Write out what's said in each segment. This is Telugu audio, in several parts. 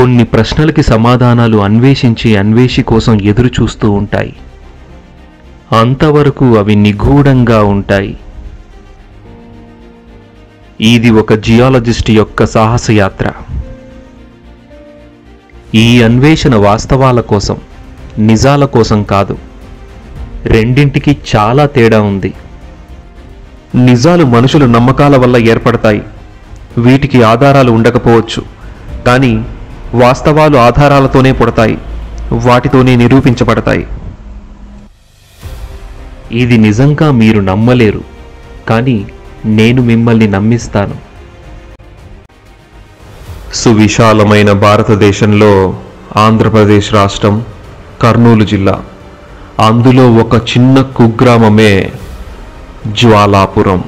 కొన్ని ప్రశ్నలకి సమాధానాలు అన్వేషించి అన్వేషి కోసం ఎదురు చూస్తూ ఉంటాయి అంతవరకు అవి నిగూఢంగా ఉంటాయి ఇది ఒక జియాలజిస్ట్ యొక్క సాహసయాత్ర ఈ అన్వేషణ వాస్తవాల కోసం నిజాల కోసం కాదు రెండింటికి చాలా తేడా ఉంది నిజాలు మనుషుల నమ్మకాల వల్ల ఏర్పడతాయి వీటికి ఆధారాలు ఉండకపోవచ్చు కానీ వాస్తవాలు ఆధారాలతోనే పుడతాయి వాటితోనే నిరూపించబడతాయి ఇది నిజంగా మీరు నమ్మలేరు కానీ నేను మిమ్మల్ని నమ్మిస్తాను సువిశాలమైన భారతదేశంలో ఆంధ్రప్రదేశ్ రాష్ట్రం కర్నూలు జిల్లా అందులో ఒక చిన్న కుగ్రామమే జ్వాలాపురం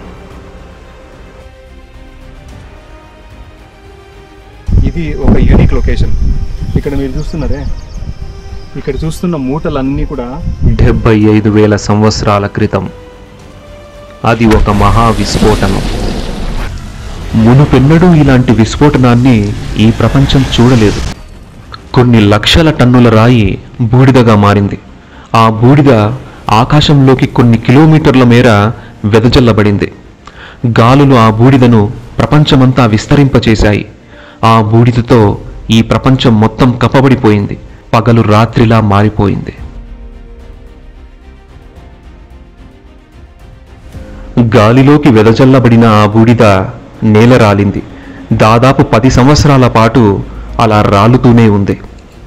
ఇది ఒక యూనిక్ లొకేషన్ ఇక్కడ మీరు చూస్తున్నారే ఇక్కడ చూస్తున్న మూటలన్నీ కూడా డెబ్బై ఐదు వేల సంవత్సరాల క్రితం అది ఒక మహా విస్ఫోటనం మునుపెన్నడూ ఇలాంటి విస్ఫోటనాన్ని ఈ ప్రపంచం చూడలేదు కొన్ని లక్షల టన్నుల రాయి బూడిదగా మారింది ఆ బూడిద ఆకాశంలోకి కొన్ని కిలోమీటర్ల మేర వెదజల్లబడింది గాలులు ఆ బూడిదను ప్రపంచమంతా విస్తరింపచేశాయి ఆ బూడిదతో ఈ ప్రపంచం మొత్తం కప్పబడిపోయింది పగలు రాత్రిలా మారిపోయింది గాలిలోకి వెదజల్లబడిన ఆ బూడిద నేల రాలింది దాదాపు పది సంవత్సరాల పాటు అలా రాలుతూనే ఉంది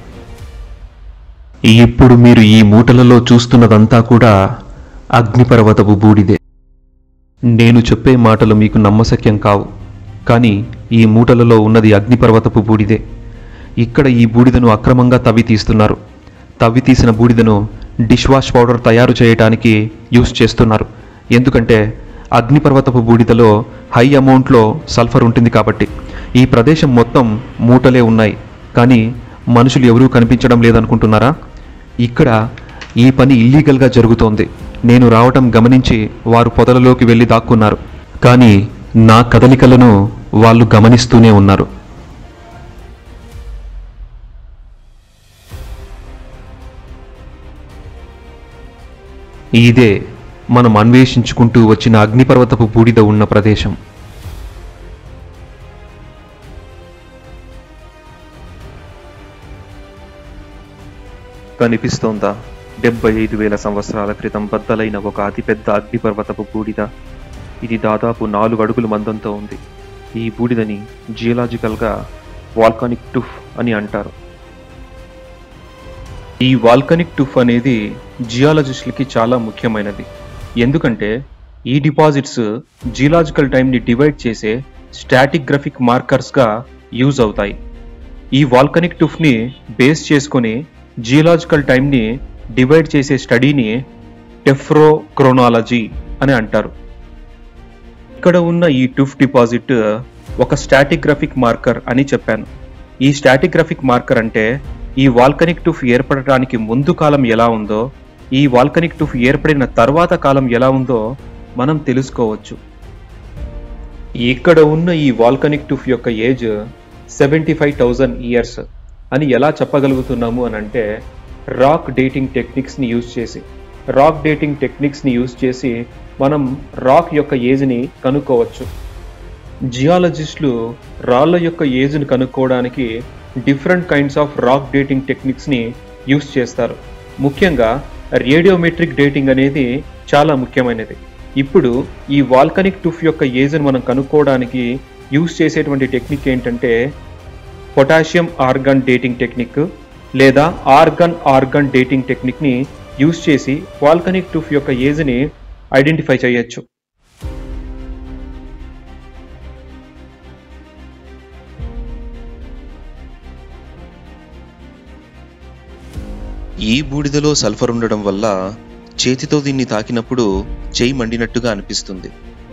ఇప్పుడు మీరు ఈ మూటలలో చూస్తున్నదంతా కూడా అగ్నిపర్వతపు బూడిదే నేను చెప్పే మాటలు మీకు నమ్మశక్యం కావు కానీ ఈ మూటలలో ఉన్నది అగ్నిపర్వతపు బూడిదే ఇక్కడ ఈ బూడిదను అక్రమంగా తవ్వి తీస్తున్నారు తవ్వి తీసిన బూడిదను డిష్ వాష్ పౌడర్ తయారు చేయడానికి యూస్ చేస్తున్నారు ఎందుకంటే అగ్నిపర్వతపు బూడిదలో హై అమౌంట్లో సల్ఫర్ ఉంటుంది కాబట్టి ఈ ప్రదేశం మొత్తం మూటలే ఉన్నాయి కానీ మనుషులు ఎవరూ కనిపించడం లేదనుకుంటున్నారా ఇక్కడ ఈ పని ఇల్లీగల్గా జరుగుతోంది నేను రావటం గమనించి వారు పొదలలోకి వెళ్ళి దాక్కున్నారు కానీ నా కదలికలను వాళ్ళు గమనిస్తూనే ఉన్నారు ఇదే మనం అన్వేషించుకుంటూ వచ్చిన అగ్నిపర్వతపు బూడిద ఉన్న ప్రదేశం కనిపిస్తోందా డెబ్బై ఐదు వేల సంవత్సరాల క్రితం బద్దలైన ఒక అతిపెద్ద అగ్నిపర్వతపు బూడిద ఇది దాదాపు నాలుగు అడుగుల మందంతో ఉంది ఈ బూడిదని జియలాజికల్గా వాల్కానిక్ టుఫ్ అని అంటారు ఈ వాల్కనిక్ టుఫ్ అనేది జియాలజిస్టులకి చాలా ముఖ్యమైనది ఎందుకంటే ఈ డిపాజిట్స్ జియలాజికల్ టైంని డివైడ్ చేసే స్టాటిక్ గ్రఫిక్ మార్కర్స్గా యూజ్ అవుతాయి ఈ వాల్కనిక్ టుఫ్ని బేస్ చేసుకొని జియలాజికల్ టైంని డివైడ్ చేసే స్టడీని టెఫ్రోక్రోనాలజీ అని అంటారు ఇక్కడ ఉన్న ఈ టుఫ్ డిపాజిట్ ఒక స్టాటిక్ గ్రఫిక్ మార్కర్ అని చెప్పాను ఈ స్టాటిక్ గ్రఫిక్ మార్కర్ అంటే ఈ వాల్కనిక్ టుఫ్ ఏర్పడటానికి ముందు కాలం ఎలా ఉందో ఈ వాల్కనిక్ టుఫ్ ఏర్పడిన తర్వాత కాలం ఎలా ఉందో మనం తెలుసుకోవచ్చు ఇక్కడ ఉన్న ఈ వాల్కనిక్ టుఫ్ యొక్క age seventy five thousand years అని ఎలా చెప్పగలుగుతున్నాము అని అంటే రాక్ డేటింగ్ టెక్నిక్స్ని యూజ్ చేసి రాక్ డేటింగ్ టెక్నిక్స్ని యూజ్ చేసి మనం రాక్ యొక్క ఏజ్ని కనుక్కోవచ్చు జియాలజిస్టులు రాళ్ళ యొక్క ఏజ్ని కనుక్కోవడానికి different kinds of rock dating టెక్నిక్స్ని యూస్ చేస్తారు ముఖ్యంగా రేడియోమెట్రిక్ డేటింగ్ అనేది చాలా ముఖ్యమైనది ఇప్పుడు ఈ వాల్కనిక్ టుఫ్ యొక్క ఏజ్ని మనం కనుక్కోవడానికి యూస్ చేసేటువంటి టెక్నిక్ ఏంటంటే పొటాషియం ఆర్గాన్ డేటింగ్ టెక్నిక్ లేదా ఆర్గాన్ ఆర్గాన్ డేటింగ్ టెక్నిక్ని యూస్ చేసి వాల్కనిక్ టుఫ్ యొక్క ఏజ్ని ఐడెంటిఫై చేయొచ్చు ఈ బూడిదలో సల్ఫర్ ఉండడం వల్ల చేతితో దీన్ని తాకినప్పుడు చేయి మండినట్టుగా అనిపిస్తుంది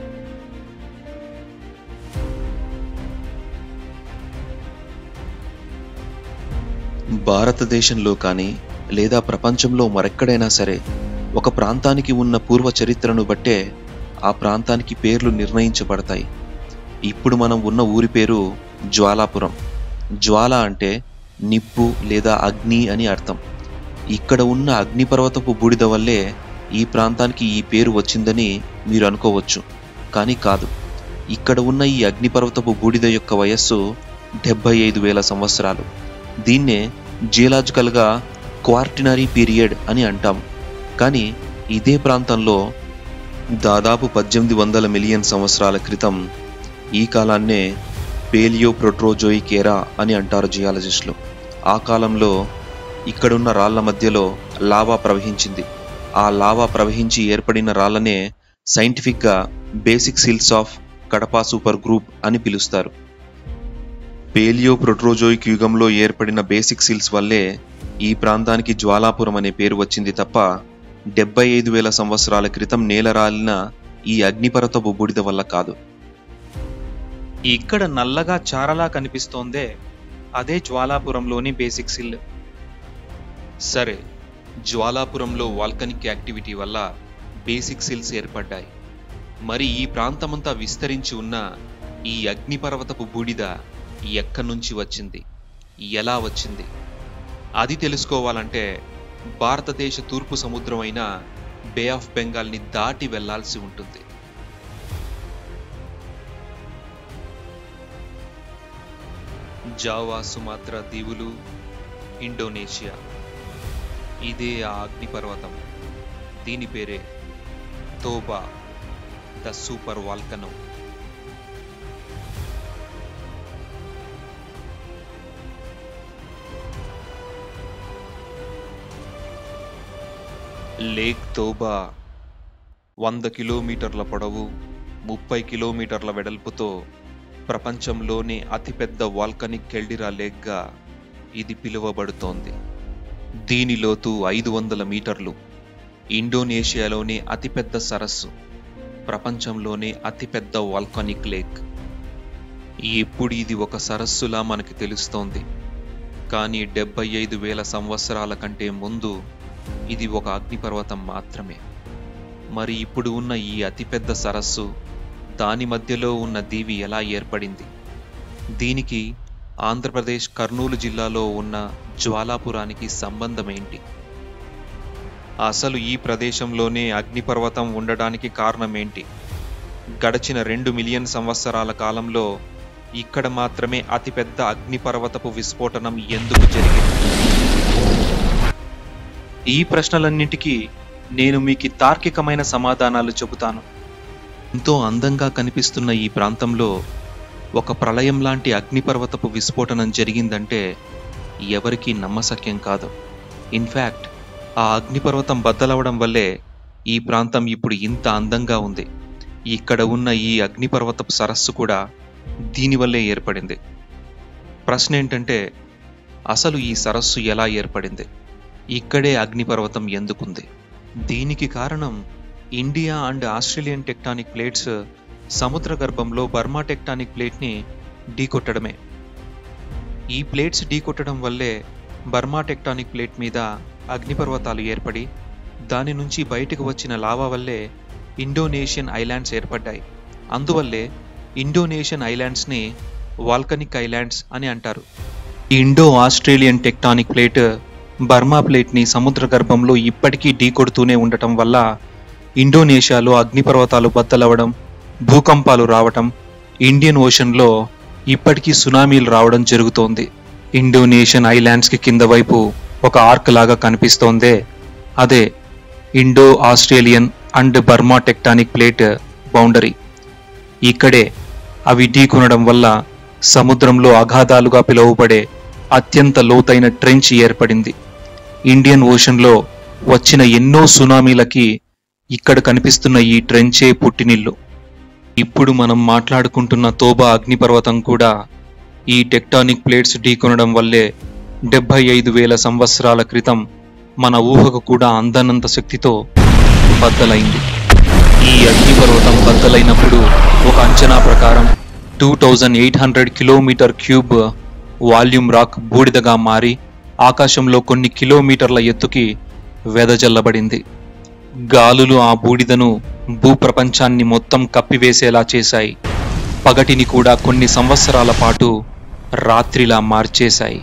భారతదేశంలో కానీ లేదా ప్రపంచంలో మరెక్కడైనా సరే ఒక ప్రాంతానికి ఉన్న పూర్వ చరిత్రను బట్టే ఆ ప్రాంతానికి పేర్లు నిర్ణయించబడతాయి ఇప్పుడు మనం ఉన్న ఊరి పేరు జ్వాలాపురం జ్వాల అంటే నిప్పు లేదా అగ్ని అని అర్థం ఇక్కడ ఉన్న అగ్నిపర్వతపు బూడిద వల్లే ఈ ప్రాంతానికి ఈ పేరు వచ్చిందని మీరు అనుకోవచ్చు కానీ కాదు ఇక్కడ ఉన్న ఈ అగ్నిపర్వతపు బూడిద యొక్క వయస్సు డెబ్బై ఐదు వేల సంవత్సరాలు దీన్నే జియలాజికల్గా క్వార్టినరీ పీరియడ్ అని అంటాం కానీ ఇదే ప్రాంతంలో దాదాపు పద్దెనిమిది వందల మిలియన్ సంవత్సరాల క్రితం ఈ కాలాన్నే పేలియో ప్రొట్రోజోయిక్ ఎరా అని అంటారు జియాలజిస్టులు ఆ కాలంలో ఇక్కడున్న రాళ్ల మధ్యలో లావా ప్రవహించింది ఆ లావా ప్రవహించి ఏర్పడిన రాళ్లనే సైంటిఫిక్గా basic sills of Cuddapah super group అని పిలుస్తారు పేలియో ప్రొట్రోజోయిక్ యుగంలో ఏర్పడిన బేసిక్ సిల్స్ వల్లే ఈ ప్రాంతానికి జ్వాలాపురం అనే పేరు వచ్చింది తప్ప డెబ్బై ఐదు వేల సంవత్సరాల క్రితం నేల రాలిన ఈ అగ్నిపర్వతపు బూడిద వల్ల కాదు ఇక్కడ నల్లగా చారలా కనిపిస్తోందే అదే జ్వాలాపురంలోని బేసిక్ సిల్ సరే జ్వాలాపురంలో వాల్కనిక్ యాక్టివిటీ వల్ల బేసిక్ సిల్స్ ఏర్పడ్డాయి మరి ఈ ప్రాంతమంతా విస్తరించి ఉన్న ఈ అగ్నిపర్వతపు బూడిద ఎక్కడి నుంచి వచ్చింది ఎలా వచ్చింది అది తెలుసుకోవాలంటే భారతదేశ తూర్పు సముద్రం అయిన బే ఆఫ్ బెంగాల్ని దాటి వెళ్లాల్సి ఉంటుంది జావా సుమాత్రా దీవులు ఇండోనేషియా ఇదే ఆ అగ్నిపర్వతం దీని పేరే Toba the super volcano lake Toba వంద కిలోమీటర్ల పొడవు ముప్పై కిలోమీటర్ల వెడల్పుతో ప్రపంచంలోనే అతిపెద్ద వాల్కనిక్ కెల్డిరా లేక్గా ఇది పిలువబడుతోంది దీని లోతు ఐదు వందల మీటర్లు ఇండోనేషియాలోనే అతిపెద్ద సరస్సు ప్రపంచంలోనే అతిపెద్ద వాల్కనిక్ లేక్ ఇప్పుడు ఇది ఒక సరస్సులా మనకి తెలుస్తోంది కానీ డెబ్బై ఐదు వేల సంవత్సరాల కంటే ముందు ఇది ఒక అగ్నిపర్వతం మాత్రమే మరి ఇప్పుడు ఉన్న ఈ అతిపెద్ద సరస్సు దాని మధ్యలో ఉన్న దీవి ఎలా ఏర్పడింది దీనికి ఆంధ్రప్రదేశ్ కర్నూలు జిల్లాలో ఉన్న జ్వాలాపురానికి సంబంధం ఏంటి అసలు ఈ ప్రదేశంలోనే అగ్నిపర్వతం ఉండడానికి కారణం ఏంటి గడచిన రెండు మిలియన్ సంవత్సరాల కాలంలో ఇక్కడ మాత్రమే అతిపెద్ద అగ్నిపర్వతపు విస్ఫోటనం ఎందుకు జరిగింది ఈ ప్రశ్నలన్నింటికీ నేను మీకు తార్కికమైన సమాధానాలు చెబుతాను ఎంతో అందంగా కనిపిస్తున్న ఈ ప్రాంతంలో ఒక ప్రళయం లాంటి అగ్నిపర్వతపు విస్ఫోటనం జరిగిందంటే ఎవరికీ నమ్మశక్యం కాదు ఇన్ఫ్యాక్ట్ ఆ అగ్నిపర్వతం బద్దలవడం వల్లే ఈ ప్రాంతం ఇప్పుడు ఇంత అందంగా ఉంది ఇక్కడ ఉన్న ఈ అగ్నిపర్వతపు సరస్సు కూడా దీనివల్లే ఏర్పడింది ప్రశ్న ఏంటంటే అసలు ఈ సరస్సు ఎలా ఏర్పడింది ఇక్కడే అగ్నిపర్వతం ఎందుకుంది దీనికి కారణం India and Australian tectonic plates సముద్ర గర్భంలో బర్మా టెక్టానిక్ ప్లేట్ని ఢీకొట్టడమే ఈ ప్లేట్స్ ఢీకొట్టడం వల్లే బర్మా టెక్టానిక్ ప్లేట్ మీద అగ్నిపర్వతాలు ఏర్పడి దాని నుంచి బయటకు వచ్చిన లావా వల్లే ఇండోనేషియన్ ఐలాండ్స్ ఏర్పడ్డాయి అందువల్లే ఇండోనేషియన్ ఐలాండ్స్ని వాల్కనిక్ ఐలాండ్స్ అని అంటారు Indo Australian tectonic plate Burma ప్లేట్ని సముద్ర గర్భంలో ఇప్పటికీ ఢీకొడుతూనే ఉండటం వల్ల ఇండోనేషియాలో అగ్నిపర్వతాలు బద్దలవడం భూకంపాలు రావటం ఇండియన్ ఓషన్లో ఇప్పటికీ సునామీలు రావడం జరుగుతోంది ఇండోనేషియన్ ఐలాండ్స్కి కింద వైపు ఒక ఆర్క్ లాగా కనిపిస్తోందే అదే Indo Australian and Burma tectonic plate boundary ఇక్కడే అవి ఢీకొనడం వల్ల సముద్రంలో అగాధాలుగా పిలువబడే అత్యంత లోతైన ట్రెంచ్ ఏర్పడింది ఇండియన్ ఓషన్లో వచ్చిన ఎన్నో సునామీలకి ఇక్కడ కనిపిస్తున్న ఈ ట్రెంచే పుట్టినిల్లు ఇప్పుడు మనం మాట్లాడుకుంటున్న తోబా అగ్నిపర్వతం కూడా ఈ టెక్టానిక్ ప్లేట్స్ ఢీకొనడం వల్లే డెబ్బై ఐదు వేల సంవత్సరాల క్రితం మన ఊహకు కూడా అందనంత శక్తితో బద్దలైంది ఈ అగ్నిపర్వతం బద్దలైనప్పుడు ఒక అంచనా ప్రకారం two thousand eight hundred kilometre cube volume rock బూడిదగా మారి ఆకాశంలో కొన్ని కిలోమీటర్ల ఎత్తుకి వెదజల్లబడింది గాలులు ఆ బూడిదను భూప్రపంచాన్ని మొత్తం కప్పివేసేలా చేశాయి పగటిని కూడా కొన్ని సంవత్సరాల పాటు రాత్రిలా మార్చేశాయి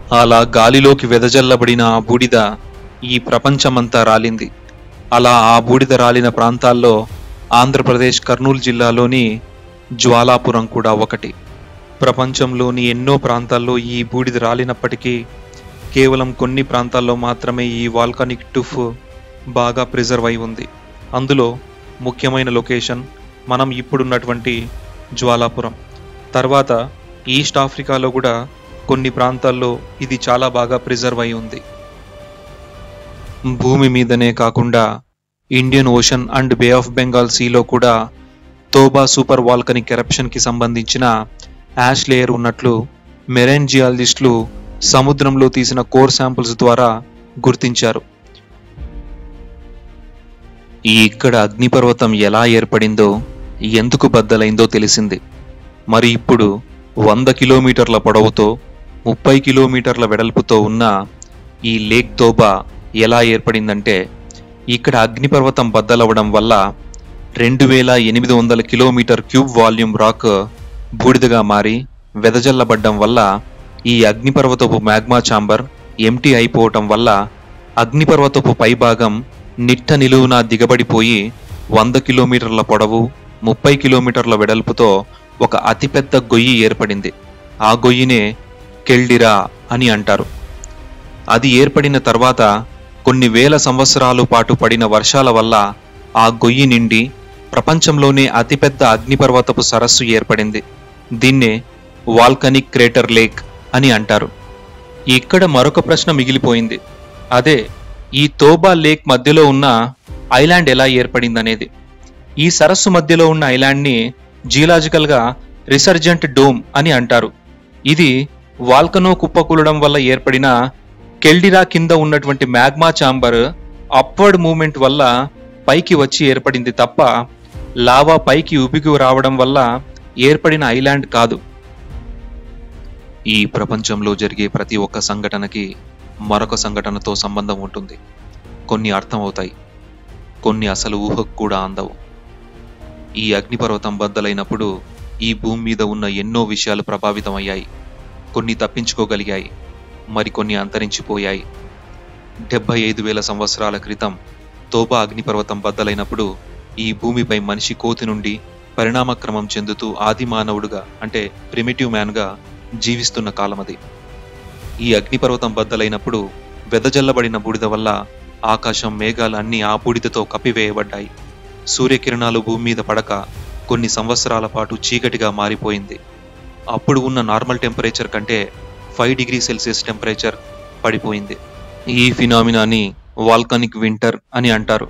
అలా గాలిలోకి వెదజల్లబడిన ఆ బూడిద ఈ ప్రపంచమంతా రాలింది అలా ఆ బూడిద రాలిన ప్రాంతాల్లో ఆంధ్రప్రదేశ్ కర్నూలు జిల్లాలోని జ్వాలాపురం కూడా ఒకటి ప్రపంచంలోని ఎన్నో ప్రాంతాల్లో ఈ బూడిద రాలినప్పటికీ కేవలం కొన్ని ప్రాంతాల్లో మాత్రమే ఈ వాల్కానిక్ టుఫ్ బాగా ప్రిజర్వ్ అయి ఉంది అందులో ముఖ్యమైన లొకేషన్ మనం ఇప్పుడున్నటువంటి జ్వాలాపురం తర్వాత ఈస్ట్ ఆఫ్రికాలో కూడా కొన్ని ప్రాంతాల్లో ఇది చాలా బాగా ప్రిజర్వ్ అయి ఉంది భూమి మీదనే కాకుండా Indian Ocean and Bay of Bengal సీలో కూడా తోబా సూపర్ వాల్కనిక్ ఎరప్షన్కి సంబంధించిన యాష్ లేయర్ ఉన్నట్లు మెరైన్ జియాలజిస్టులు సముద్రంలో తీసిన కోర్ శాంపుల్స్ ద్వారా గుర్తించారు ఈ ఇక్కడ అగ్నిపర్వతం ఎలా ఏర్పడిందో ఎందుకు బద్దలైందో తెలిసింది మరి ఇప్పుడు వంద కిలోమీటర్ల పొడవుతో ముప్పై కిలోమీటర్ల వెడల్పుతో ఉన్న ఈ లేక్ తోబా ఎలా ఏర్పడిందంటే ఇక్కడ అగ్నిపర్వతం బద్దలవడం వల్ల రెండు వేల ఎనిమిది వందల కిలోమీటర్ క్యూబ్ వాల్యూమ్ రాక్ బూడిదగా మారి వెదజల్లబడ్డం వల్ల ఈ అగ్నిపర్వతపు మ్యాగ్మా చాంబర్ ఎంటీ అయిపోవటం వల్ల అగ్నిపర్వతపు పైభాగం నిట్ట నిలువున దిగబడిపోయి వంద కిలోమీటర్ల పొడవు ముప్పై కిలోమీటర్ల వెడల్పుతో ఒక అతిపెద్ద గొయ్యి ఏర్పడింది ఆ గొయ్యినే కెల్డిరా అని అంటారు అది ఏర్పడిన తర్వాత కొన్ని వేల సంవత్సరాలు పాటు పడిన వర్షాల వల్ల ఆ గొయ్యి నిండి ప్రపంచంలోనే అతిపెద్ద అగ్నిపర్వతపు సరస్సు ఏర్పడింది దీన్నే వాల్కనిక్ క్రేటర్ లేక్ అని అంటారు ఇక్కడ మరొక ప్రశ్న మిగిలిపోయింది అదే ఈ తోబా లేక్ మధ్యలో ఉన్న ఐలాండ్ ఎలా ఏర్పడిందనేది ఈ సరస్సు మధ్యలో ఉన్న ఐలాండ్ని జియలాజికల్గా రిసర్జెంట్ డోమ్ అని అంటారు ఇది వాల్కనో కుప్పకూలడం వల్ల ఏర్పడిన కెల్డిరా కింద ఉన్నటువంటి మ్యాగ్మా చాంబర్ అప్వర్డ్ మూమెంట్ వల్ల పైకి వచ్చి ఏర్పడింది తప్ప లావా పైకి ఉబికి రావడం వల్ల ఏర్పడిన ఐలాండ్ కాదు ఈ ప్రపంచంలో జరిగే ప్రతి ఒక్క సంఘటనకి మరొక సంఘటనతో సంబంధం ఉంటుంది కొన్ని అర్థమవుతాయి కొన్ని అసలు ఊహకు కూడా అందవు ఈ అగ్నిపర్వతం బద్దలైనప్పుడు ఈ భూమి మీద ఉన్న ఎన్నో విషయాలు ప్రభావితమయ్యాయి కొన్ని తప్పించుకోగలిగాయి మరికొన్ని అంతరించిపోయాయి డెబ్బై ఐదు వేల సంవత్సరాల క్రితం తోబా అగ్నిపర్వతం బద్దలైనప్పుడు ఈ భూమిపై మనిషి కోతి నుండి పరిణామక్రమం చెందుతూ ఆది మానవుడుగా అంటే ప్రిమిటివ్ మ్యాన్గా జీవిస్తున్న కాలమది ఈ అగ్నిపర్వతం బద్దలైనప్పుడు వెదజల్లబడిన బూడిద వల్ల ఆకాశం మేఘాలు అన్నీ ఆ బూడిదతో కప్పివేయబడ్డాయి సూర్యకిరణాలు భూమి మీద పడక కొన్ని సంవత్సరాల పాటు చీకటిగా మారిపోయింది అప్పుడు ఉన్న నార్మల్ టెంపరేచర్ కంటే ఫైవ్ డిగ్రీ సెల్సియస్ టెంపరేచర్ పడిపోయింది ఈ ఫినామినాని వాల్కనిక్ వింటర్ అని అంటారు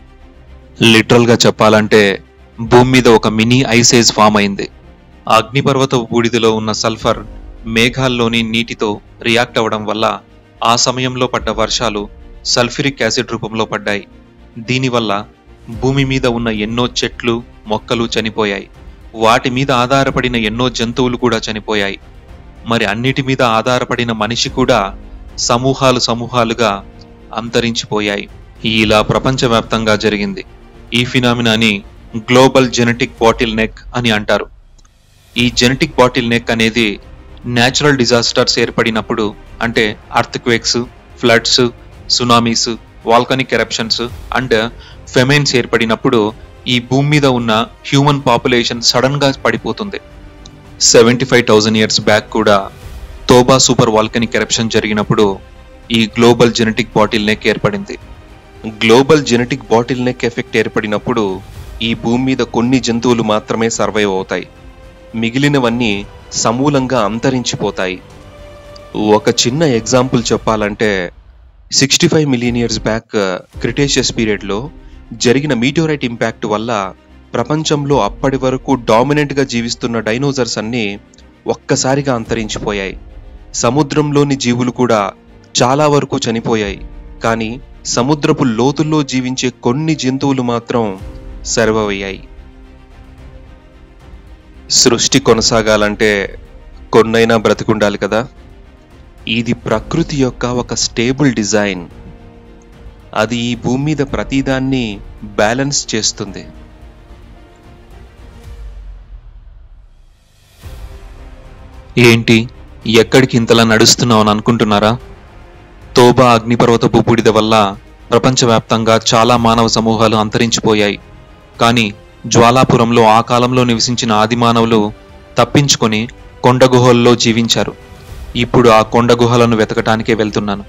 లిటరల్ గా చెప్పాలంటే భూమి మీద ఒక మినీ ఐసేజ్ ఫామ్ అయింది అగ్నిపర్వత బూడిదలో ఉన్న సల్ఫర్ మేఘాల్లోని నీటితో రియాక్ట్ అవ్వడం వల్ల ఆ సమయంలో పడ్డ వర్షాలు సల్ఫ్యూరిక్ యాసిడ్ రూపంలో పడ్డాయి దీనివల్ల భూమి మీద ఉన్న ఎన్నో చెట్లు మొక్కలు చనిపోయాయి వాటి మీద ఆధారపడిన ఎన్నో జంతువులు కూడా చనిపోయాయి మరి అన్నిటి మీద ఆధారపడిన మనిషి కూడా సమూహాలు సమూహాలుగా అంతరించిపోయాయి ఇలా ప్రపంచవ్యాప్తంగా జరిగింది ఈ ఫినామినాని గ్లోబల్ జెనెటిక్ బాటిల్ నెక్ అని అంటారు ఈ జెనెటిక్ బాటిల్ నెక్ అనేది న్యాచురల్ డిజాస్టర్స్ ఏర్పడినప్పుడు అంటే earthquakes floods tsunamis volcanic eruptions and famines ఏర్పడినప్పుడు ఈ భూమి మీద ఉన్న హ్యూమన్ పాపులేషన్ సడన్ గా పడిపోతుంది seventy five thousand years back కూడా తోబా సూపర్ వాల్కనిక్ ఎరప్షన్ జరిగినప్పుడు ఈ గ్లోబల్ జెనెటిక్ బాటిల్ నెక్ ఏర్పడింది global genetic bottleneck effect ఏర్పడినప్పుడు ఈ భూమి మీద కొన్ని జంతువులు మాత్రమే సర్వైవ్ అవుతాయి మిగిలినవన్నీ సమూలంగా అంతరించిపోతాయి ఒక చిన్న ఎగ్జాంపుల్ చెప్పాలంటే sixty five million years back Cretaceous పీరియడ్లో జరిగిన మీటోరైట్ ఇంపాక్ట్ వల్ల ప్రపంచంలో అప్పటి వరకు డామినెంట్గా జీవిస్తున్న డైనోసర్స్ అన్నీ ఒక్కసారిగా అంతరించిపోయాయి సముద్రంలోని జీవులు కూడా చాలా వరకు చనిపోయాయి కానీ సముద్రపు లోతుల్లో జీవించే కొన్ని జంతువులు మాత్రం సర్వైవ్ అయ్యాయి సృష్టి కొనసాగాలంటే కొన్నైనా బ్రతికుండాలి కదా ఇది ప్రకృతి యొక్క ఒక స్టేబుల్ డిజైన్ అది ఈ భూమి మీద ప్రతిదాన్ని బ్యాలెన్స్ చేస్తుంది ఏంటి ఎక్కడికి ఇంతలా నడుస్తున్నావు అని అనుకుంటున్నారా తోబా అగ్నిపర్వతపు బూడిద వల్ల ప్రపంచవ్యాప్తంగా చాలా మానవ సమూహాలు అంతరించిపోయాయి కానీ జ్వాలాపురంలో ఆ కాలంలో నివసించిన ఆది మానవులు తప్పించుకొని కొండ గుహల్లో జీవించారు ఇప్పుడు ఆ కొండ గుహలను వెతకటానికే వెళ్తున్నాను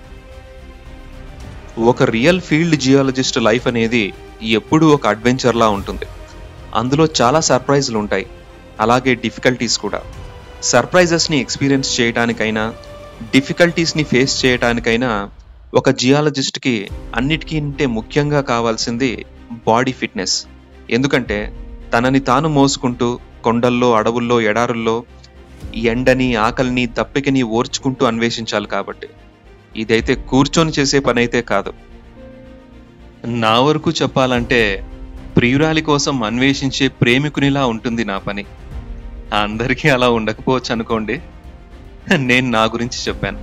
ఒక రియల్ ఫీల్డ్ జియాలజిస్ట్ లైఫ్ అనేది ఎప్పుడూ ఒక అడ్వెంచర్లా ఉంటుంది అందులో చాలా సర్ప్రైజ్లు ఉంటాయి అలాగే డిఫికల్టీస్ కూడా సర్ప్రైజెస్ని ఎక్స్పీరియన్స్ చేయడానికైనా డిఫికల్టీస్ని ఫేస్ చేయడానికైనా ఒక జియాలజిస్ట్కి అన్నిటికంటే ముఖ్యంగా కావాల్సింది బాడీ ఫిట్నెస్ ఎందుకంటే తనని తాను మోసుకుంటూ కొండల్లో అడవుల్లో ఎడారుల్లో ఎండని ఆకలిని దప్పికని ఓర్చుకుంటూ అన్వేషించాలి కాబట్టి ఇదైతే కూర్చొని చేసే పని అయితే కాదు నా వరకు చెప్పాలంటే ప్రియురాలి కోసం అన్వేషించే ప్రేమికునిలా ఉంటుంది నా పని అందరికీ అలా ఉండకపోవచ్చు అనుకోండి నేను నా గురించి చెప్పాను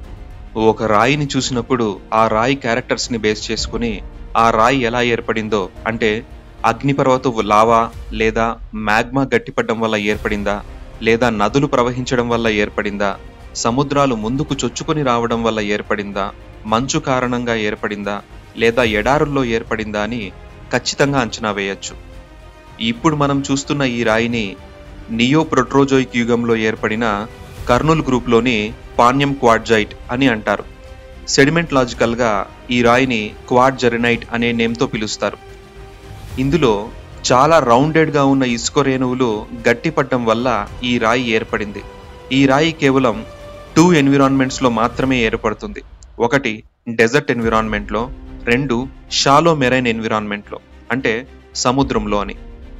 ఒక రాయిని చూసినప్పుడు ఆ రాయి క్యారెక్టర్స్ని బేస్ చేసుకుని ఆ రాయి ఎలా ఏర్పడిందో అంటే అగ్నిపర్వతపు లావా లేదా మ్యాగ్మా గట్టిపడడం వల్ల ఏర్పడిందా లేదా నదులు ప్రవహించడం వల్ల ఏర్పడిందా సముద్రాలు ముందుకు చొచ్చుకొని రావడం వల్ల ఏర్పడిందా మంచు కారణంగా ఏర్పడిందా లేదా ఎడారుల్లో ఏర్పడిందా అని ఖచ్చితంగా అంచనా వేయొచ్చు ఇప్పుడు మనం చూస్తున్న ఈ రాయిని నియో ప్రొట్రోజోయిక్ యుగంలో ఏర్పడిన కర్నూల్ గ్రూప్లోని పాణ్యం క్వాడ్జైట్ అని అంటారు సెడిమెంట్ లాజికల్గా ఈ రాయిని క్వాడ్ జెరినైట్ అనే నేమ్తో పిలుస్తారు ఇందులో చాలా రౌండెడ్గా ఉన్న ఇసుక రేణువులు గట్టిపడడం వల్ల ఈ రాయి ఏర్పడింది ఈ రాయి కేవలం టూ ఎన్విరాన్మెంట్స్లో మాత్రమే ఏర్పడుతుంది ఒకటి డెజర్ట్ ఎన్విరాన్మెంట్లో రెండు షాలో మెరైన్ ఎన్విరాన్మెంట్లో అంటే సముద్రంలో అని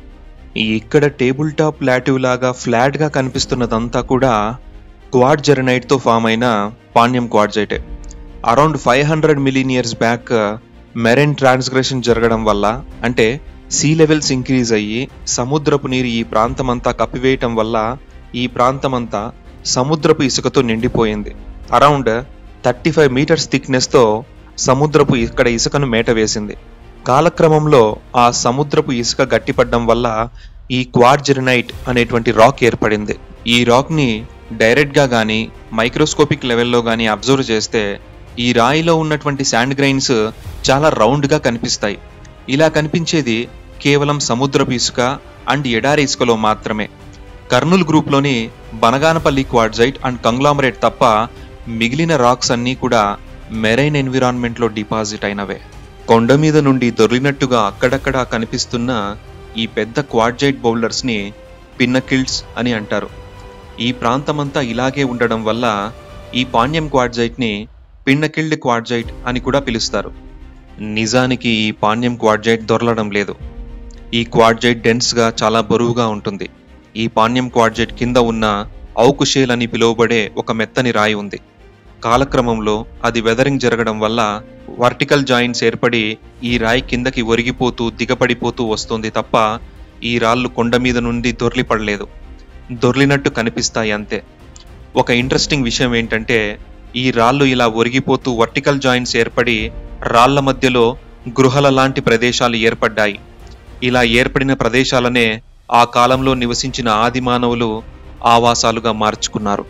ఇక్కడ టేబుల్ టాప్ ప్లాటివ్ లాగా ఫ్లాట్గా కనిపిస్తున్నదంతా కూడా క్వాడ్ జెరనైట్తో ఫామ్ అయిన Panyam quartzite around five hundred million years back marine transgression జరగడం వల్ల అంటే సీ లెవెల్స్ ఇంక్రీజ్ అయ్యి సముద్రపు నీరు ఈ ప్రాంతమంతా కప్పివేయటం వల్ల ఈ ప్రాంతమంతా సముద్రపు ఇసుకతో నిండిపోయింది అరౌండ్ థర్టీ ఫైవ్ మీటర్స్ థిక్నెస్తో సముద్రపు ఇక్కడ ఇసుకను మేట వేసింది కాలక్రమంలో ఆ సముద్రపు ఇసుక గట్టిపడడం వల్ల ఈ క్వాడ్జెరినైట్ అనేటువంటి రాక్ ఏర్పడింది ఈ రాక్ని డైరెక్ట్గా కానీ మైక్రోస్కోపిక్ లెవెల్లో కానీ అబ్జర్వ్ చేస్తే ఈ రాయిలో ఉన్నటువంటి శాండ్ గ్రైన్స్ చాలా రౌండ్గా కనిపిస్తాయి ఇలా కనిపించేది కేవలం సముద్రపు ఇసుక అండ్ ఎడారి ఇసుకలో మాత్రమే కర్నూల్ గ్రూప్లోని బనగానపల్లి క్వాడ్జైట్ అండ్ కంగ్లామరేట్ తప్ప మిగిలిన రాక్స్ అన్నీ కూడా మెరైన్ ఎన్విరాన్మెంట్లో డిపాజిట్ అయినవే కొండ మీద నుండి దొర్లినట్టుగా అక్కడక్కడా కనిపిస్తున్న ఈ పెద్ద క్వాడ్జైట్ బౌలర్స్ని పిన్నకిల్డ్స్ అని అంటారు ఈ ప్రాంతమంతా ఇలాగే ఉండడం వల్ల ఈ పాణ్యం క్వాడ్జైట్ని పిన్నకిల్డ్ క్వాడ్జైట్ అని కూడా పిలుస్తారు నిజానికి ఈ పాణ్యం క్వాడ్జైట్ దొరలడం లేదు ఈ క్వాడ్జైట్ డెన్స్గా చాలా బరువుగా ఉంటుంది ఈ పాణ్యం క్వాడ్జైట్ కింద ఉన్న ఔకుషేల్ అని పిలువబడే ఒక మెత్తని రాయి ఉంది కాలక్రమంలో అది వెదరింగ్ జరగడం వల్ల వర్టికల్ జాయింట్స్ ఏర్పడి ఈ రాయి కిందకి ఒరిగిపోతూ దిగపడిపోతూ వస్తుంది తప్ప ఈ రాళ్ళు కొండ మీద నుండి దొర్లిపడలేదు దొర్లినట్టు కనిపిస్తాయి అంతే ఒక ఇంట్రెస్టింగ్ విషయం ఏంటంటే ఈ రాళ్ళు ఇలా ఒరిగిపోతూ వర్టికల్ జాయింట్స్ ఏర్పడి రాళ్ల మధ్యలో గృహల లాంటి ప్రదేశాలు ఏర్పడ్డాయి ఇలా ఏర్పడిన ప్రదేశాలనే ఆ కాలంలో నివసించిన ఆది మానవులు ఆవాసాలుగా మార్చుకున్నారు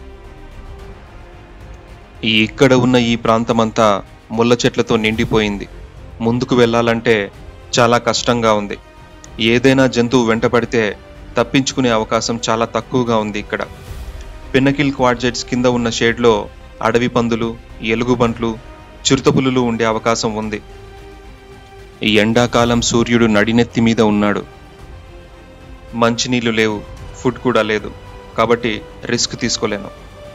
ఈ ఇక్కడ ఉన్న ఈ ప్రాంతమంతా ముళ్ళ చెట్లతో నిండిపోయింది ముందుకు వెళ్ళాలంటే చాలా కష్టంగా ఉంది ఏదైనా జంతువు వెంటపడితే తప్పించుకునే అవకాశం చాలా తక్కువగా ఉంది ఇక్కడ పిన్నకిల్ క్వాడ్జెట్స్ కింద ఉన్న షేడ్లో అడవి పందులు ఎలుగుబంట్లు చిరుతపులులు ఉండే అవకాశం ఉంది ఈ ఎండాకాలం సూర్యుడు నడినెత్తి మీద ఉన్నాడు మంచినీళ్ళు లేవు ఫుడ్ కూడా లేదు కాబట్టి రిస్క్ తీసుకోలేను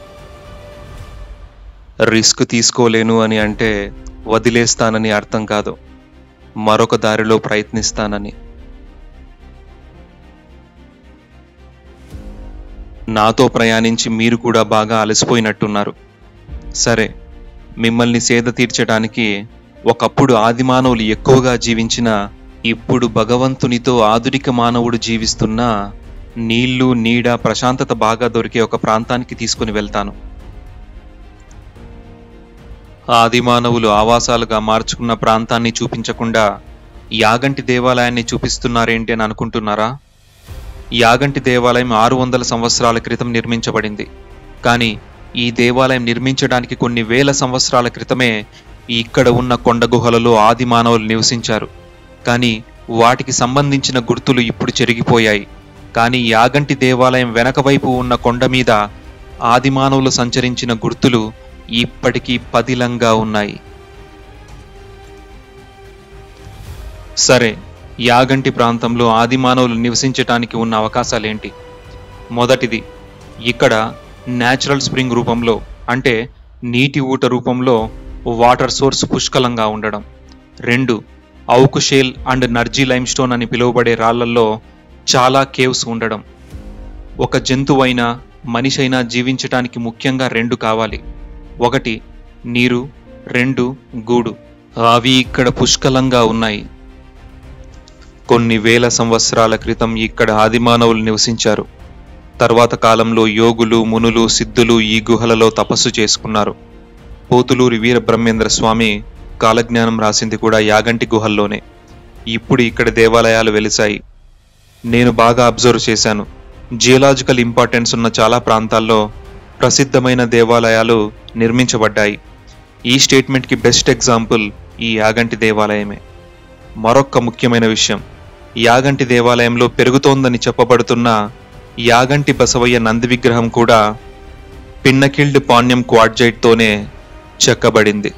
రిస్క్ తీసుకోలేను అని అంటే వదిలేస్తానని అర్థం కాదు మరొక దారిలో ప్రయత్నిస్తానని నాతో ప్రయాణించి మీరు కూడా బాగా అలసిపోయినట్టున్నారు సరే మిమ్మల్ని సేద తీర్చడానికి ఒకప్పుడు ఆది మానవులు ఎక్కువగా జీవించిన ఇప్పుడు భగవంతునితో ఆధునిక మానవుడు జీవిస్తున్న నీళ్లు నీడ ప్రశాంతత బాగా దొరికే ఒక ప్రాంతానికి తీసుకుని వెళ్తాను ఆది మానవులు ఆవాసాలుగా మార్చుకున్న ప్రాంతాన్ని చూపించకుండా యాగంటి దేవాలయాన్ని చూపిస్తున్నారేంటి అని అనుకుంటున్నారా యాగంటి దేవాలయం ఆరు వందల సంవత్సరాల క్రితం నిర్మించబడింది కానీ ఈ దేవాలయం నిర్మించడానికి కొన్ని వేల సంవత్సరాల క్రితమే ఇక్కడ ఉన్న కొండ గుహలలో ఆది మానవులు నివసించారు కానీ వాటికి సంబంధించిన గుర్తులు ఇప్పుడు చెరిగిపోయాయి కానీ యాగంటి దేవాలయం వెనక వైపు ఉన్న కొండ మీద ఆది మానవులు సంచరించిన గుర్తులు ఇప్పటికీ పదిలంగా ఉన్నాయి సరే యాగంటి ప్రాంతంలో ఆది మానవులు నివసించటానికి ఉన్న అవకాశాలేంటి మొదటిది ఇక్కడ న్యాచురల్ స్ప్రింగ్ రూపంలో అంటే నీటి ఊట రూపంలో వాటర్ సోర్స్ పుష్కలంగా ఉండడం రెండు Auku shale and Narji limestone అని పిలువబడే రాళ్లల్లో చాలా కేవ్స్ ఉండడం ఒక జంతువైనా మనిషి అయినా జీవించటానికి ముఖ్యంగా రెండు కావాలి ఒకటి నీరు రెండు గూడు అవి ఇక్కడ పుష్కలంగా ఉన్నాయి కొన్ని వేల సంవత్సరాల క్రితం ఇక్కడ ఆదిమానవులు నివసించారు తర్వాత కాలంలో యోగులు మునులు సిద్ధులు ఈ గుహలలో తపస్సు చేసుకున్నారు పోతులూరి వీర బ్రహ్మేంద్ర స్వామి కాలజ్ఞానం రాసింది కూడా యాగంటి గుహల్లోనే ఇప్పుడు ఇక్కడ దేవాలయాలు వెలిశాయి నేను బాగా అబ్జర్వ్ చేశాను జియోలాజికల్ ఇంపార్టెన్స్ ఉన్న చాలా ప్రాంతాల్లో ప్రసిద్ధమైన దేవాలయాలు నిర్మించబడ్డాయి ఈ స్టేట్మెంట్కి బెస్ట్ ఎగ్జాంపుల్ ఈ యాగంటి దేవాలయమే మరొక్క ముఖ్యమైన విషయం యాగంటి దేవాలయంలో పెరుగుతోందని చెప్పబడుతున్న యాగంటి బసవయ్య నంది విగ్రహం కూడా పిన్నకిల్డ్ పాణ్యం క్వాడ్జైట్తోనే చెక్కబడింది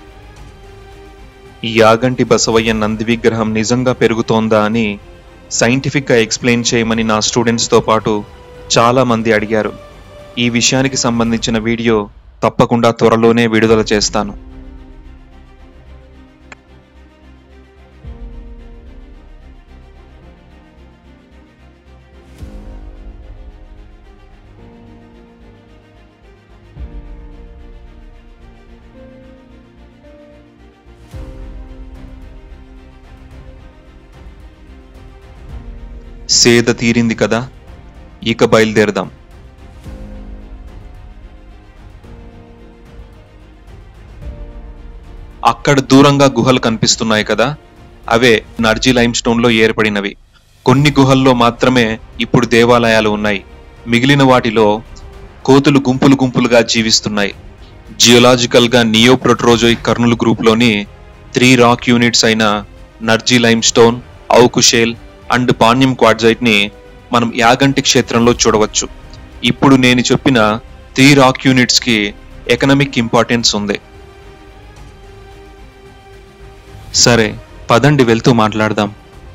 యాగంటి బసవయ్య నంది విగ్రహం నిజంగా పెరుగుతోందా అని సైంటిఫిక్గా ఎక్స్ప్లెయిన్ చేయమని నా స్టూడెంట్స్తో పాటు చాలా మంది అడిగారు ఈ విషయానికి సంబంధించిన వీడియో తప్పకుండా త్వరలోనే విడుదల చేస్తాను సేద తీరింది కదా ఇక బయలుదేరదాం అక్కడ దూరంగా గుహలు కనిపిస్తున్నాయి కదా అవే నర్జీ లైమ్ స్టోన్ లో ఏర్పడినవి కొన్ని గుహల్లో మాత్రమే ఇప్పుడు దేవాలయాలు ఉన్నాయి మిగిలిన వాటిలో కోతులు గుంపులు గుంపులుగా జీవిస్తున్నాయి జియోలాజికల్ గా నియోప్రోట్రోజోయిక్ కర్నూలు గ్రూప్ లోని త్రీ రాక్ యూనిట్స్ అయిన Narji limestone Auku shale and Panyam quartzite ని మనం యాగంటి క్షేత్రంలో చూడవచ్చు ఇప్పుడు నేను చెప్పిన త్రీ రాక్ యూనిట్స్ కి ఎకనామిక్ ఇంపార్టెన్స్ ఉంది సరే పదండి వెళ్తూ మాట్లాడదాం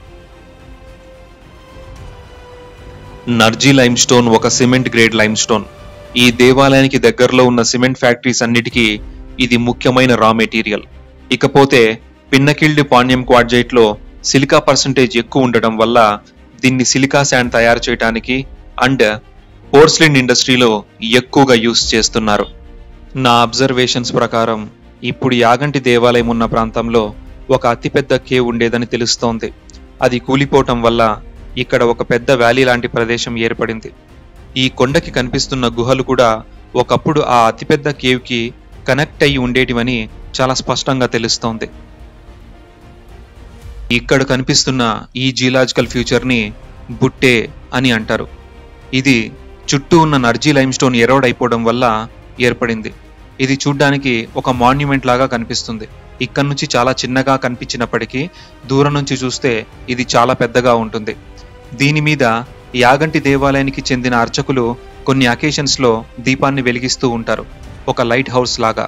నర్జీ లైమ్ స్టోన్ ఒక సిమెంట్ గ్రేడ్ లైమ్ స్టోన్ ఈ దేవాలయానికి దగ్గరలో ఉన్న సిమెంట్ ఫ్యాక్టరీస్ అన్నిటికీ ఇది ముఖ్యమైన రా మెటీరియల్ ఇకపోతే పిన్నకిల్డ్ పాణ్యం క్వాడ్జైట్ లో సిలికా పర్సంటేజ్ ఎక్కువ ఉండటం వల్ల దీన్ని సిలికా శాండ్ తయారు చేయడానికి అండ్ పోర్స్లిన్ ఇండస్ట్రీలో ఎక్కువగా యూస్ చేస్తున్నారు నా అబ్జర్వేషన్స్ ప్రకారం ఇప్పుడు యాగంటి దేవాలయం ఉన్న ప్రాంతంలో ఒక అతిపెద్ద కేవ్ ఉండేదని తెలుస్తోంది అది కూలిపోవటం వల్ల ఇక్కడ ఒక పెద్ద వ్యాలీ లాంటి ప్రదేశం ఏర్పడింది ఈ కొండకి కనిపిస్తున్న గుహలు కూడా ఒకప్పుడు ఆ అతిపెద్ద కేవ్కి కనెక్ట్ అయి ఉండేటివని చాలా స్పష్టంగా తెలుస్తోంది ఇక్కడ కనిపిస్తున్న ఈ జియలాజికల్ ఫ్యూచర్ని బుట్టే అని అంటారు ఇది చుట్టూ ఉన్న నర్జీ లైమ్ స్టోన్ ఎరోడ్ అయిపోవడం వల్ల ఏర్పడింది ఇది చూడ్డానికి ఒక మాన్యుమెంట్ లాగా కనిపిస్తుంది ఇక్కడ నుంచి చాలా చిన్నగా కనిపించినప్పటికీ దూరం నుంచి చూస్తే ఇది చాలా పెద్దగా ఉంటుంది దీని మీద యాగంటి దేవాలయానికి చెందిన అర్చకులు కొన్ని అకేషన్స్ లో దీపాన్ని వెలిగిస్తూ ఉంటారు ఒక లైట్ హౌస్ లాగా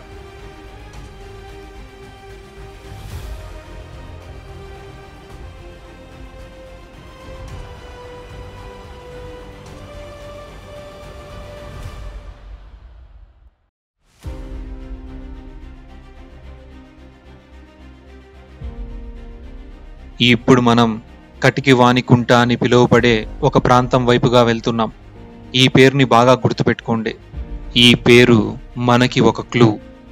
ఇప్పుడు మనం కటికి వానికుంట అని పిలువబడే ఒక ప్రాంతం వైపుగా వెళ్తున్నాం ఈ పేరుని బాగా గుర్తుపెట్టుకోండి ఈ పేరు మనకి ఒక క్లూ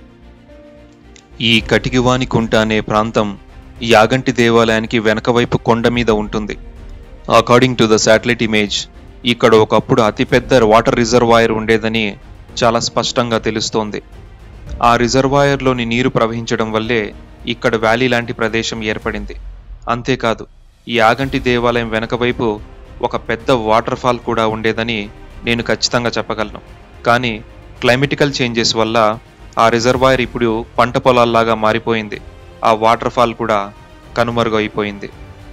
ఈ కటికివానికుంట అనే ప్రాంతం యాగంటి దేవాలయానికి వెనక వైపు కొండ మీద ఉంటుంది according to the satellite image ఇక్కడ ఒకప్పుడు అతిపెద్ద వాటర్ రిజర్వాయర్ ఉండేదని చాలా స్పష్టంగా తెలుస్తోంది ఆ రిజర్వాయర్లోని నీరు ప్రవహించడం వల్లే ఇక్కడ వ్యాలీ లాంటి ప్రదేశం ఏర్పడింది అంతేకాదు ఈ యాగంటి దేవాలయం వెనక వైపు ఒక పెద్ద వాటర్ ఫాల్ కూడా ఉండేదని నేను ఖచ్చితంగా చెప్పగలను కానీ క్లైమేటికల్ చేంజెస్ వల్ల ఆ రిజర్వాయర్ ఇప్పుడు పంట పొలాల్లాగా మారిపోయింది ఆ వాటర్ ఫాల్ కూడా కనుమరుగైపోయింది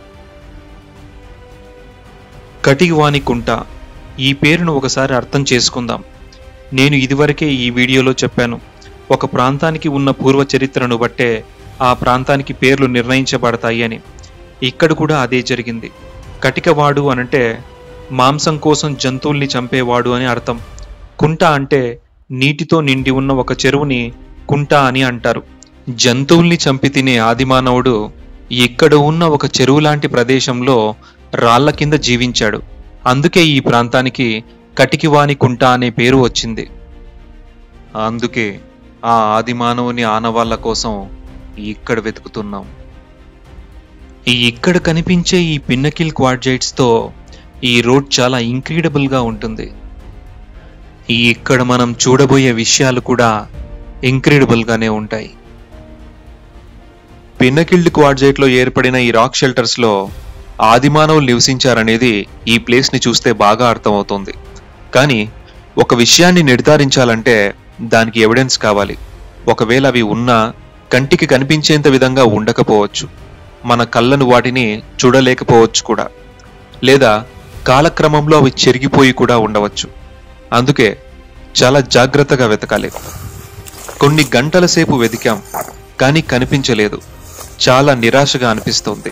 కటివాని కుంట ఈ పేరును ఒకసారి అర్థం చేసుకుందాం నేను ఇదివరకే ఈ వీడియోలో చెప్పాను ఒక ప్రాంతానికి ఉన్న పూర్వ చరిత్రను బట్టే ఆ ప్రాంతానికి పేర్లు నిర్ణయించబడతాయి అని ఇక్కడ కూడా అదే జరిగింది కటికవాడు అనంటే మాంసం కోసం జంతువుల్ని చంపేవాడు అని అర్థం కుంట అంటే నీటితో నిండి ఉన్న ఒక చెరువుని కుంట అని అంటారు జంతువుల్ని చంపి తినే ఆదిమానవుడు ఇక్కడ ఉన్న ఒక చెరువు లాంటి ప్రదేశంలో రాళ్ల కింద జీవించాడు అందుకే ఈ ప్రాంతానికి కటికివాని కుంట అనే పేరు వచ్చింది అందుకే ఆ ఆదిమానవుని ఆనవాళ్ల కోసం ఇక్కడ వెతుకుతున్నాం ఈ ఇక్కడ కనిపించే ఈ పిన్నకిల్ క్వాడ్జైట్స్ తో ఈ రోడ్ చాలా ఇంక్రీడబుల్ గా ఉంటుంది ఈ ఇక్కడ మనం చూడబోయే విషయాలు కూడా ఇంక్రెడిబుల్ గానే ఉంటాయి పిన్నకిల్డ్ క్వాడ్జైట్ లో ఏర్పడిన ఈ రాక్ షెల్టర్స్ లో ఆదిమానవులు నివసించారనేది ఈ ప్లేస్ ని చూస్తే బాగా అర్థమవుతుంది కానీ ఒక విషయాన్ని నిర్ధారించాలంటే దానికి ఎవిడెన్స్ కావాలి ఒకవేళ అవి ఉన్నా కంటికి కనిపించేంత విధంగా ఉండకపోవచ్చు మన కళ్ళను వాటిని చూడలేకపోవచ్చు కూడా లేదా కాలక్రమంలో అవి చెరిగిపోయి కూడా ఉండవచ్చు అందుకే చాలా జాగ్రత్తగా వెతకాలి కొన్ని గంటల సేపు వెతికాం కానీ కనిపించలేదు చాలా నిరాశగా అనిపిస్తోంది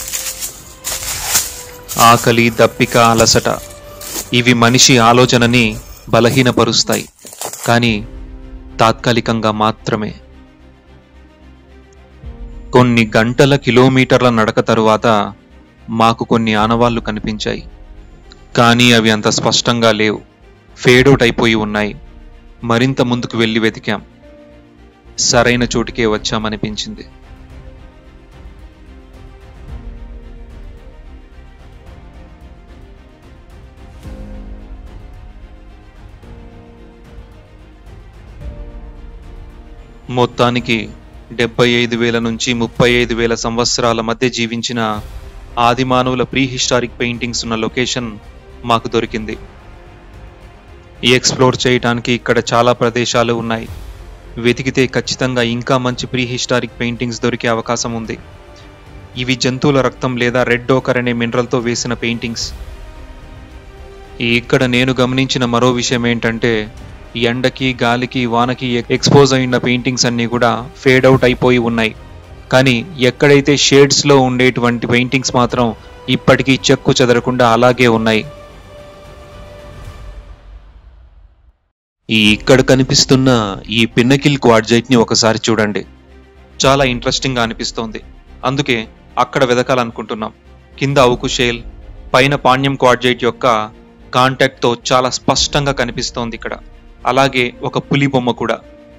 ఆకలి దప్పిక అలసట ఇవి మనిషి ఆలోచనని బలహీనపరుస్తాయి కానీ తాత్కాలికంగా మాత్రమే కొన్ని గంటల కిలోమీటర్ల నడక తరువాత మాకు కొన్ని ఆనవాళ్లు కనిపించాయి కానీ అవి అంత స్పష్టంగా లేవు ఫేడౌట్ అయిపోయి ఉన్నాయి మరింత ముందుకు వెళ్ళి వెతికాం సరైన చోటికే వచ్చామనిపించింది మొత్తానికి డెబ్బై ఐదు వేల నుంచి ముప్పై ఐదు వేల సంవత్సరాల మధ్య జీవించిన ఆది మానవుల ప్రీ హిస్టారిక్ పెయింటింగ్స్ ఉన్న లొకేషన్ మాకు దొరికింది ఎక్స్ప్లోర్ చేయడానికి ఇక్కడ చాలా ప్రదేశాలు ఉన్నాయి వెతికితే ఖచ్చితంగా ఇంకా మంచి ప్రీ హిస్టారిక్ పెయింటింగ్స్ దొరికే అవకాశం ఉంది ఇవి జంతువుల రక్తం లేదా రెడ్ డోకర్ అనే మినరల్తో వేసిన పెయింటింగ్స్ ఇక్కడ నేను గమనించిన మరో విషయం ఏంటంటే ఎండకి గాలికి వానకి ఎక్స్పోజ్ అయిన పెయింటింగ్స్ అన్నీ కూడా ఫేడ్ అవుట్ అయిపోయి ఉన్నాయి కానీ ఎక్కడైతే షేడ్స్లో ఉండేటువంటి పెయింటింగ్స్ మాత్రం ఇప్పటికీ చెక్కు చెదరకుండా అలాగే ఉన్నాయి ఈ ఇక్కడ కనిపిస్తున్న ఈ పిన్నకిల్ క్వాడ్జైట్ ని ఒకసారి చూడండి చాలా ఇంట్రెస్టింగ్ గా అనిపిస్తోంది అందుకే అక్కడ వెదకాలనుకుంటున్నాం కింద అవుకు షేల్ పైన పాణ్యం క్వాడ్జైట్ యొక్క కాంటాక్ట్ తో చాలా స్పష్టంగా కనిపిస్తోంది ఇక్కడ అలాగే ఒక పులి బొమ్మ కూడా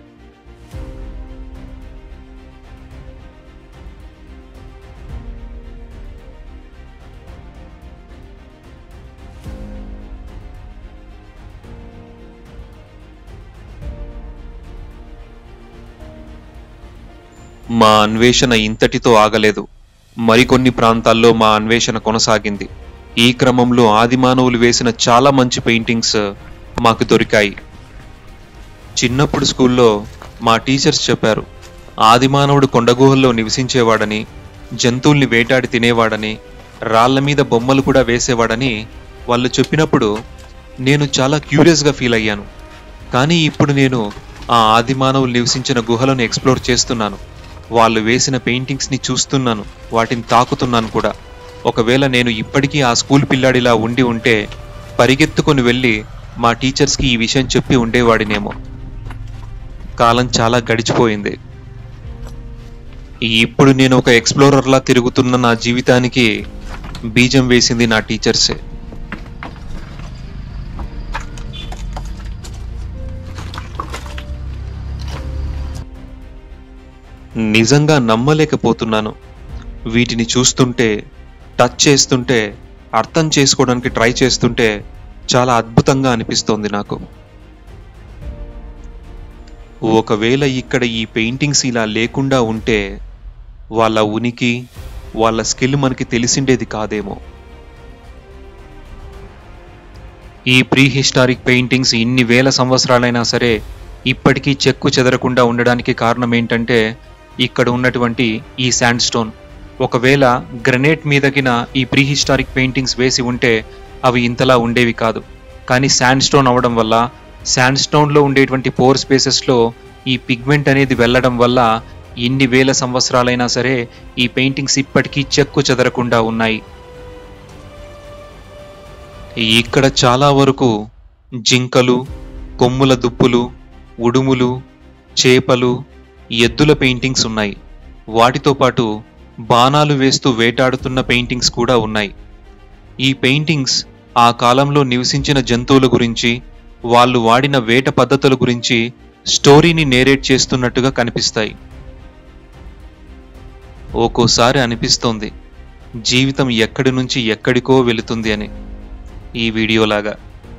మా అన్వేషణ ఇంతటితో ఆగలేదు మరికొన్ని ప్రాంతాల్లో మా అన్వేషణ కొనసాగింది ఈ క్రమంలో ఆదిమానవులు వేసిన చాలా మంచి పెయింటింగ్స్ మాకు దొరికాయి చిన్నప్పుడు స్కూల్లో మా టీచర్స్ చెప్పారు ఆదిమానవుడు కొండగుహల్లో నివసించేవాడని జంతువుల్ని వేటాడి తినేవాడని రాళ్ల మీద బొమ్మలు కూడా వేసేవాడని వాళ్ళు చెప్పినప్పుడు నేను చాలా క్యూరియస్గా ఫీల్ అయ్యాను కానీ ఇప్పుడు నేను ఆ ఆదిమానవులు నివసించిన గుహలను ఎక్స్ప్లోర్ చేస్తున్నాను వాళ్ళు వేసిన పెయింటింగ్స్ని చూస్తున్నాను వాటిని తాకుతున్నాను కూడా ఒకవేళ నేను ఇప్పటికీ ఆ స్కూల్ పిల్లాడిలా ఉండి ఉంటే పరిగెత్తుకొని వెళ్ళి మా టీచర్స్కి ఈ విషయం చెప్పి ఉండేవాడినేమో కాలం చాలా గడిచిపోయింది ఇప్పుడు నేను ఒక ఎక్స్ప్లోరర్లా తిరుగుతున్న నా జీవితానికి బీజం వేసింది నా టీచర్సే నిజంగా నమ్మలేకపోతున్నాను వీటిని చూస్తుంటే టచ్ చేస్తుంటే అర్థం చేసుకోవడానికి ట్రై చేస్తుంటే చాలా అద్భుతంగా అనిపిస్తోంది నాకు ఒకవేళ ఇక్కడ ఈ పెయింటింగ్స్ ఇలా లేకుండా ఉంటే వాళ్ళ ఉనికి వాళ్ళ స్కిల్ మనకి తెలిసిండేది కాదేమో ఈ ప్రీ హిస్టారిక్ పెయింటింగ్స్ ఇన్ని వేల సంవత్సరాలైనా సరే ఇప్పటికీ చెక్కు చెదరకుండా ఉండడానికి కారణం ఏంటంటే ఇక్కడ ఉన్నటువంటి ఈ శాండ్ స్టోన్ ఒకవేళ గ్రనేట్ మీదకిన ఈ ప్రీ హిస్టారిక్ పెయింటింగ్స్ వేసి ఉంటే అవి ఇంతలా ఉండేవి కాదు కానీ శాండ్ స్టోన్ అవడం వల్ల శాండ్ స్టోన్లో ఉండేటువంటి పోర్ స్పేసెస్లో ఈ పిగ్మెంట్ అనేది వెళ్ళడం వల్ల ఎన్ని వేల సంవత్సరాలైనా సరే ఈ పెయింటింగ్స్ ఇప్పటికీ చెక్కు చెదరకుండా ఉన్నాయి ఇక్కడ చాలా వరకు జింకలు కొమ్ముల దుప్పులు ఉడుములు చేపలు ఎద్దుల పెయింటింగ్స్ ఉన్నాయి వాటితో పాటు బాణాలు వేస్తూ వేటాడుతున్న పెయింటింగ్స్ కూడా ఉన్నాయి ఈ పెయింటింగ్స్ ఆ కాలంలో నివసించిన జంతువుల గురించి వాళ్ళు వాడిన వేట పద్ధతుల గురించి స్టోరీని నేరేట్ చేస్తున్నట్టుగా కనిపిస్తాయి ఒక్కోసారి అనిపిస్తోంది జీవితం ఎక్కడి నుంచి ఎక్కడికో వెళుతుంది అని ఈ వీడియోలాగా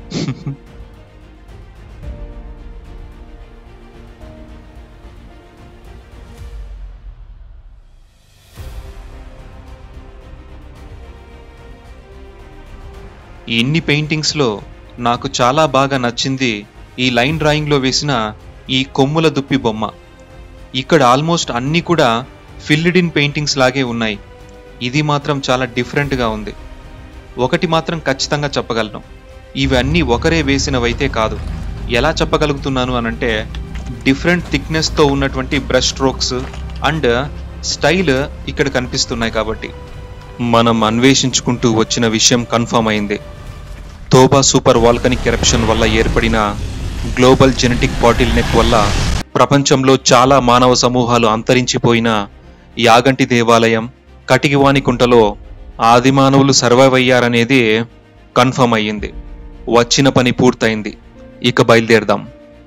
ఇన్ని పెయింటింగ్స్లో నాకు చాలా బాగా నచ్చింది ఈ లైన్ డ్రాయింగ్లో వేసిన ఈ కొమ్ముల దుప్పి బొమ్మ ఇక్కడ ఆల్మోస్ట్ అన్నీ కూడా ఫిల్డ్ ఇన్ పెయింటింగ్స్ లాగే ఉన్నాయి ఇది మాత్రం చాలా డిఫరెంట్గా ఉంది ఒకటి మాత్రం ఖచ్చితంగా చెప్పగలను ఇవన్నీ ఒకరే వేసినవైతే కాదు ఎలా చెప్పగలుగుతున్నాను అనంటే డిఫరెంట్ థిక్నెస్తో ఉన్నటువంటి బ్రష్ స్ట్రోక్స్ అండ్ స్టైల్ ఇక్కడ కనిపిస్తున్నాయి కాబట్టి మనం అన్వేషించుకుంటూ వచ్చిన విషయం కన్ఫర్మ్ అయింది తోబా సూపర్ వాల్కనిక్ ఎరప్షన్ వల్ల ఏర్పడిన గ్లోబల్ జెనెటిక్ బాటిల్ నెక్ వల్ల ప్రపంచంలో చాలా మానవ సమూహాలు అంతరించిపోయిన యాగంటి దేవాలయం కటికివానికుంటలో ఆది మానవులు సర్వైవ్ అయ్యారనేది కన్ఫర్మ్ అయ్యింది వచ్చిన పని పూర్తయింది ఇక బయలుదేరదాం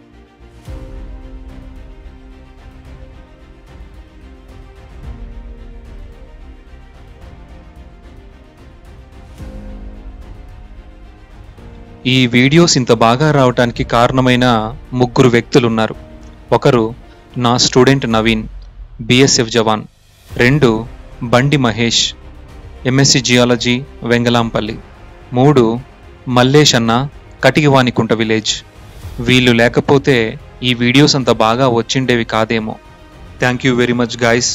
ఈ వీడియోస్ ఇంత బాగా రావడానికి కారణమైన ముగ్గురు వ్యక్తులున్నారు ఒకరు నా స్టూడెంట్ నవీన్ బిఎస్ఎఫ్ జవాన్ రెండు బండి మహేష్ ఎంఎస్సి జియాలజీ వెంగలాంపల్లి మూడు మల్లేష్ అన్న కటికివానికుంట విలేజ్ వీళ్ళు లేకపోతే ఈ వీడియోస్ అంత బాగా వచ్చిండేవి కాదేమో thank you very much guys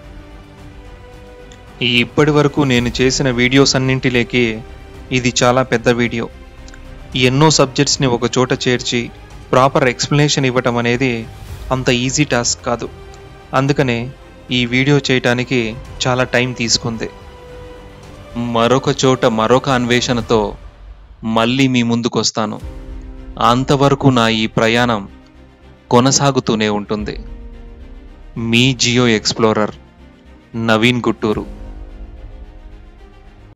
ఈ ఇప్పటి వరకు నేను చేసిన వీడియోస్ అన్నింటిలోకి ఇది చాలా పెద్ద వీడియో ఎన్నో సబ్జెక్ట్స్ని ఒక చోట చేర్చి ప్రాపర్ ఎక్స్ప్లెనేషన్ ఇవ్వటం అనేది అంత ఈజీ టాస్క్ కాదు అందుకనే ఈ వీడియో చేయటానికి చాలా టైం తీసుకుంది మరొక చోట మరొక అన్వేషణతో మళ్ళీ మీ ముందుకొస్తాను అంతవరకు నా ఈ ప్రయాణం కొనసాగుతూనే ఉంటుంది మీ జియో ఎక్స్ప్లోరర్ నవీన్ గుట్టూరు